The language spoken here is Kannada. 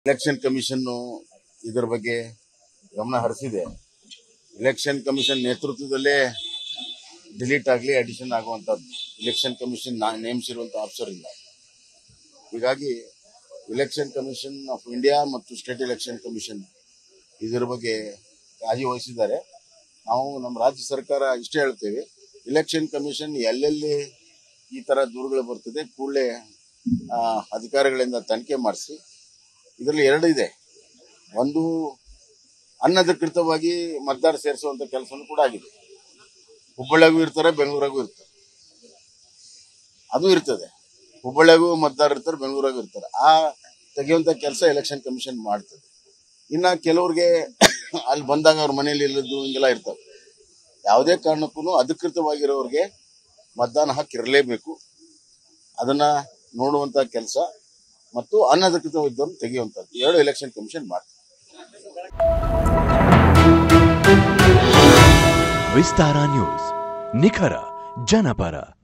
ಎಲೆಕ್ಷನ್ ಕಮಿಷನ್ ಇದರ ಬಗ್ಗೆ ಗಮನ ಹರಿಸಿದೆ ಎಲೆಕ್ಷನ್ ಕಮಿಷನ್ ನೇತೃತ್ವದಲ್ಲೇ ಡಿಲೀಟ್ ಆಗಲಿ ಅಡಿಷನ್ ಆಗುವಂಥದ್ದು ಎಲೆಕ್ಷನ್ ಕಮಿಷನ್ ನೇಮಿಸಿರುವಂಥ ಆಫೀಸರ್ ಇಲ್ಲ ಹೀಗಾಗಿ ಎಲೆಕ್ಷನ್ ಕಮಿಷನ್ ಆಫ್ ಇಂಡಿಯಾ ಮತ್ತು ಸ್ಟೇಟ್ ಎಲೆಕ್ಷನ್ ಕಮಿಷನ್ ಇದರ ಬಗ್ಗೆ ಕಾಳಜಿ ವಹಿಸಿದ್ದಾರೆ ನಾವು ನಮ್ಮ ರಾಜ್ಯ ಸರ್ಕಾರ ಇಷ್ಟೇ ಹೇಳ್ತೇವೆ ಎಲೆಕ್ಷನ್ ಕಮಿಷನ್ ಎಲ್ಲೆಲ್ಲಿ ಈ ತರ ದೂರುಗಳು ಬರ್ತದೆ ಕೂಡಲೇ ಅಧಿಕಾರಿಗಳಿಂದ ತನಿಖೆ ಮಾಡಿಸಿ ಇದರಲ್ಲಿ ಎರಡು ಇದೆ ಒಂದು ಅನಧಿಕೃತವಾಗಿ ಮತದಾರ ಸೇರಿಸುವಂತ ಕೆಲಸನೂ ಕೂಡ ಆಗಿದೆ ಹುಬ್ಬಳ್ಳಿಯಾಗೂ ಇರ್ತಾರೆ ಬೆಂಗಳೂರಾಗೂ ಇರ್ತಾರೆ ಅದು ಇರ್ತದೆ ಹುಬ್ಬಳ್ಳಿಯಾಗೂ ಮತದಾರರು ಇರ್ತಾರೆ ಬೆಂಗಳೂರಾಗೂ ಇರ್ತಾರೆ ಆ ತೆಗೆಯುವಂತ ಕೆಲಸ ಎಲೆಕ್ಷನ್ ಕಮಿಷನ್ ಮಾಡ್ತದೆ ಇನ್ನ ಕೆಲವ್ರಿಗೆ ಅಲ್ಲಿ ಬಂದಾಗ ಅವ್ರ ಮನೆಯಲ್ಲಿ ಇಲ್ಲದ್ದು ಹಿಂಗೆಲ್ಲ ಇರ್ತವೆ ಯಾವುದೇ ಕಾರಣಕ್ಕೂ ಅಧಿಕೃತವಾಗಿರೋರಿಗೆ ಮತದಾನ ಹಕ್ಕಿರಲೇಬೇಕು ಅದನ್ನ ನೋಡುವಂತ ಕೆಲಸ ಮತ್ತು ಅನಧಿಕೃತವಾಗಿದ್ದವ್ರನ್ನ ತೆಗೆಯುವಂಥದ್ದು ಎರಡು ಎಲೆಕ್ಷನ್ ಕಮಿಷನ್ ಮಾಡ್ತಾರೆ ವಿಸ್ತಾರ ನ್ಯೂಸ್ ನಿಖರ ಜನಪರ